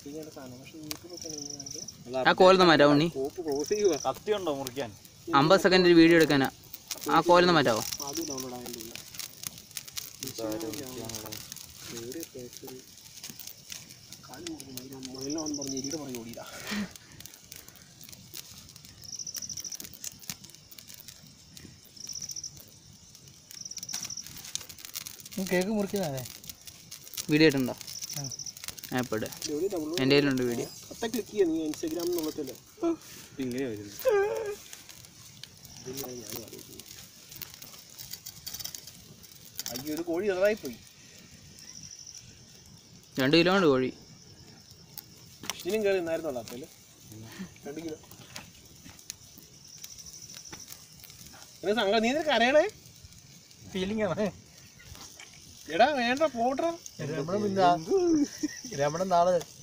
ചെയ്യേണ്ട സാധനം പക്ഷെ യൂട്യൂബൊക്കെ ആ കോലൊന്ന് മാറ്റാവോ ഉണ്ണി കോപ്പ് ക്ലോസ് ചെയ്യുക കത്തി ഉണ്ടോ മുറിക്കാൻ അമ്പത് സെക്കൻഡ് ഒരു വീഡിയോ എടുക്കാനാ ആ കോലൊന്ന് മാറ്റാവോ അത് ഡൗൺലോഡ് ആയതില്ല മുകളിലാണെന്ന് പറഞ്ഞ് എലിയുടെ പുറകെ ഓടിയതാ കേക്ക് മുറിക്കുന്നതേ വീഡിയോ ഇട്ടുണ്ടോ ആപ്പ് ഇട് എവിടെ ഡൗൺലോഡ് എൻ്റെ കയ്യിലുണ്ട് വീഡിയോ അത്ത ക്ലിക്ക് ചെയ്യാം നീ ഇൻസ്റ്റാഗ്രാം എന്നുള്ളതല്ലേ ഇങ്ങനെ വരുന്നു അയ്യോ ഒരു കോഴി ചെറുതായി പോയി രണ്ട് കിലോ ഉണ്ട് കോഴി ഇതിനും കയറി നിന്നായിരുന്നല്ലോ അപ്പല്ലേ രണ്ട് കിലോ പിന്നെ സംഘം നീ നിനക്ക് അറിയണേ ഫീലിംഗ് ആണ് എടാ വേണ്ട പോട്ടറ രമണ പിന്നെ രമണൻ നാളെ